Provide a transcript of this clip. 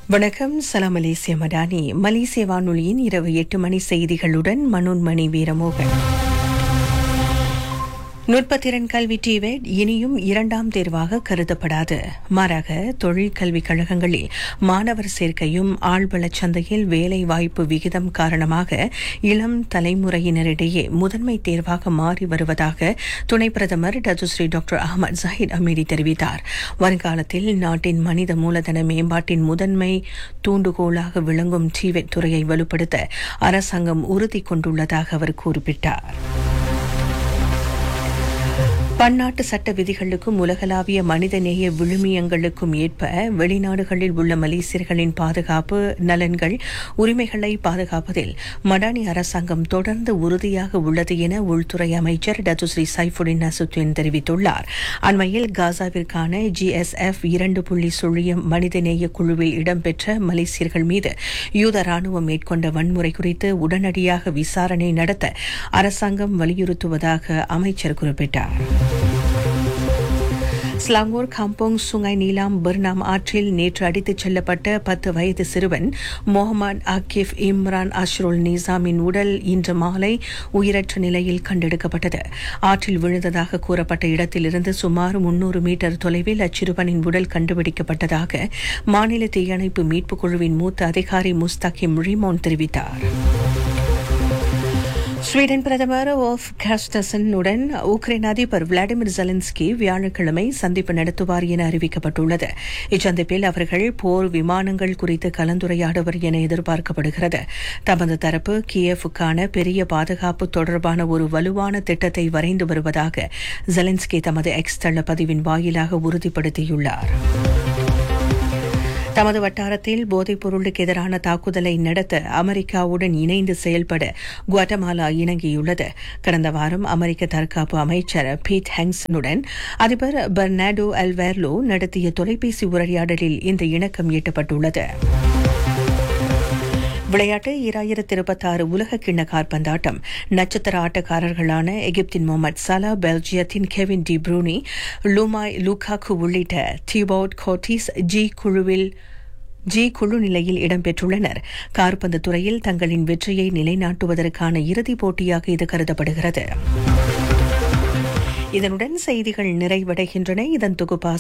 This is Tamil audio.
வணக்கம் சலாம் மலேசிய மடானி மலேசிய வானொலியின் இரவு எட்டு மணி செய்திகளுடன் மனோன்மணி வீரமோகன் நுட்பத்திறன் கல்வி டிவேட் இனியும் இரண்டாம் தேர்வாக கருதப்படாது மாறாக தொழில் கல்விக் கழகங்களில் மாணவர் சேர்க்கையும் ஆழ்வளச் சந்தையில் வேலை வாய்ப்பு விகிதம் காரணமாக இளம் தலைமுறையினரிடையே முதன்மை தேர்வாக மாறி வருவதாக துணை பிரதமர் Datuk Seri doctor Ahmad Zahid Hamidi தெரிவித்தார் வருங்காலத்தில் நாட்டின் மனித மூலதன மேம்பாட்டின் முதன்மை தூண்டுகோலாக விளங்கும் டிவேட் துறையை வலுப்படுத்த அரசாங்கம் உறுதி கொண்டுள்ளதாக அவர் குறிப்பிட்டார் பன்னாட்டு சட்ட விதிகளுக்கும் உலகளாவிய மனிதநேய விழுமியங்களுக்கும் ஏற்ப வெளிநாடுகளில் உள்ள மலேசியர்களின் பாதுகாப்பு நலன்கள் உரிமைகளை பாதுகாப்பதில் மடானி அரசாங்கம் தொடர்ந்து உறுதியாக உள்ளது என உள்துறை அமைச்சர் டத்துஸ்ரீ சைஃபுடின் நசுத்தின் தெரிவித்துள்ளார் அண்மையில் காசாவிற்கான ஜிஎஸ்எஃப் இரண்டு புள்ளி சுழியம் மனிதநேய குழுவில் இடம்பெற்ற மலேசியர்கள் மீது யூத ராணுவம் மேற்கொண்ட வன்முறை குறித்து உடனடியாக விசாரணை நடத்த அரசாங்கம் வலியுறுத்துவதாக அமைச்சர் குறிப்பிட்டார் ஸ்லாங்கூர் காம்போங் சுங்கை நீலாம் பர்னாம் ஆற்றில் நேற்று அடித்துச் செல்லப்பட்ட பத்து வயது சிறுவன் முகமது ஆக்கிப் இம்ரான் அஷ்ருல் நிசாமின் உடல் இன்று மாலை உயிரற்ற நிலையில் கண்டெடுக்கப்பட்டது ஆற்றில் விழுந்ததாக கூறப்பட்ட இடத்திலிருந்து சுமார் முன்னூறு மீட்டர் தொலைவில் அச்சிறுவனின் உடல் கண்டுபிடிக்கப்பட்டதாக மாநில தீயணைப்பு மீட்புக் குழுவின் மூத்த அதிகாரி முஸ்தாகிம் ரிமோன் தெரிவித்தார் ஸ்வீடன் பிரதமர் ஓஃப் காஸ்டசனுடன் உக்ரைன் அதிபர் விளாடிமிர் ஜெலன்ஸ்கி வியாழக்கிழமை சந்திப்பு நடத்துவார் என அறிவிக்கப்பட்டுள்ளது இச்சந்திப்பில் அவர்கள் போர் விமானங்கள் குறித்து கலந்துரையாடுவர் என எதிர்பார்க்கப்படுகிறது தமது தரப்பு கியேஃபுக்கான பெரிய பாதுகாப்பு தொடர்பான ஒரு வலுவான திட்டத்தை வரைந்து வருவதாக ஜெலன்ஸ்கி தமது எக்ஸ் தள பதிவின் வாயிலாக உறுதிப்படுத்தியுள்ளார் தமது வட்டாரத்தில் போதைப் பொருளுக்கு எதிரான தாக்குதலை நடத்த அமெரிக்காவுடன் இணைந்து செயல்பட குவாட்டமாலா இணங்கியுள்ளது கடந்த வாரம் அமெரிக்க தற்காப்பு அமைச்சர் பீட் ஹெங்ஸனுடன் அதிபர் பெர்னாடோ அல்வேர்லோ நடத்திய தொலைபேசி உரையாடலில் இந்த இணக்கம் எட்டப்பட்டுள்ளது விளையாட்டு இராயிரத்தி இருபத்தி ஆறு உலக கிண்ண கார்பந்தாட்டம் நட்சத்திர ஆட்டக்காரர்களான எகிப்தின் முகமது சலா பெல்ஜியத்தின் கெவின் டி ப்ரூனி லுமாய் லுகாக்கு உள்ளிட்ட திபோட் கோட்டிஸ் ஜி குழுவில் ஜி குழு நிலையில் இடம்பெற்றுள்ளனர் கார்பந்து துறையில் தங்களின் வெற்றியை நிலைநாட்டுவதற்கான இறுதிப் போட்டியாக இது கருதப்படுகிறது இதனுடன் செய்திகள் நிறைவடைகின்றன இதன் தொகுப்பாசிரியர்